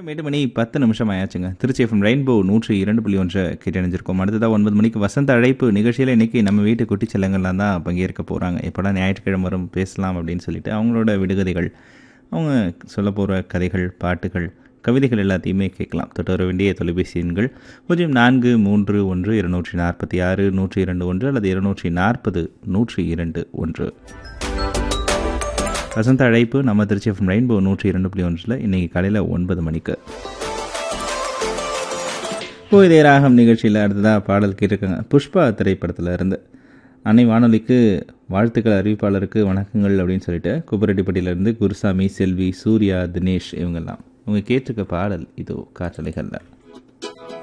நேரம் எட்டு மணி பத்து நிமிஷம் ஆயாச்சுங்க திருச்சி எஃப்எம் ரெயின்போ நூற்றி இரண்டு புள்ளி ஒன்றை கேட்டணிஞ்சிருக்கோம் அடுத்ததாக ஒன்பது மணிக்கு வசந்த அழைப்பு நிகழ்ச்சியில் இன்னைக்கு நம்ம வீட்டு குட்டி செல்லங்கள்லாம் தான் பங்கேற்க போகிறாங்க எப்படா ஞாயிற்றுக்கிழமை வரும் பேசலாம் அப்படின்னு சொல்லிட்டு அவங்களோட விடுகதைகள் அவங்க சொல்ல போகிற கதைகள் பாட்டுகள் கவிதைகள் எல்லாத்தையுமே கேட்கலாம் தொட்டு வர வேண்டிய தொலைபேசி எண்கள் பூஜ்ஜியம் நான்கு மூன்று ஒன்று இருநூற்றி நாற்பத்தி ஆறு நூற்றி இரண்டு ஒன்று அல்லது இருநூற்றி நாற்பது நூற்றி இரண்டு ஒன்று வசந்த அழைப்பு நம்ம திருச்சி எஃப்எம் ரெயின்போ நூற்றி இரண்டு புள்ளி ஒன்றில் இன்றைக்கி காலையில் ஒன்பது மணிக்கு போதே ராகம் நிகழ்ச்சியில் அடுத்ததாக பாடல் கேட்டிருக்காங்க புஷ்பா திரைப்படத்தில் இருந்து அன்னை வானொலிக்கு வாழ்த்துக்கள் அறிவிப்பாளருக்கு வணக்கங்கள் அப்படின்னு சொல்லிட்டு குப்பரெட்டிப்பட்டியிலேருந்து குருசாமி செல்வி சூர்யா தினேஷ் இவங்கெல்லாம் இவங்க கேட்டிருக்க பாடல் இதோ காற்றலைகளில்